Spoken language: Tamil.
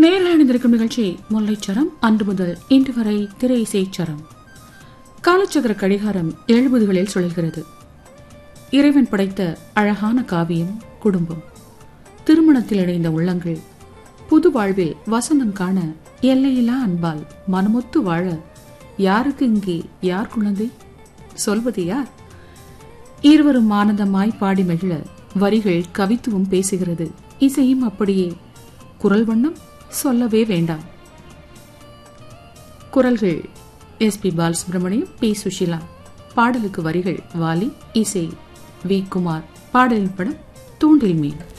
நேரில் அணிந்திருக்கும் நிகழ்ச்சி முல்லைச்சரம் அன்று முதல் இன்று வரை திரை இசைச்சரம் காலச்சக்கர கடிகாரம் எழுபதுகளில் சுழல்கிறது இறைவன் படைத்த அழகான காவியம் குடும்பம் திருமணத்தில் இணைந்த உள்ளங்கள் புது வாழ்வில் வசந்தம் காண எல்லையில்லா அன்பால் மனமொத்து வாழ யாருக்கு இங்கே யார் குழந்தை சொல்வது யார் இருவரும் ஆனந்தமாய் பாடி மகிழ வரிகள் கவித்துவம் பேசுகிறது இசையும் அப்படியே குரல் வண்ணம் சொல்லவே வேண்டாம் குரல்கள் S P Balasubrahmanyam P Susheela பாடலுக்கு வரிகள் வாலி இசை வி குமார் பாடலின் படம் தூண்டில் மீன்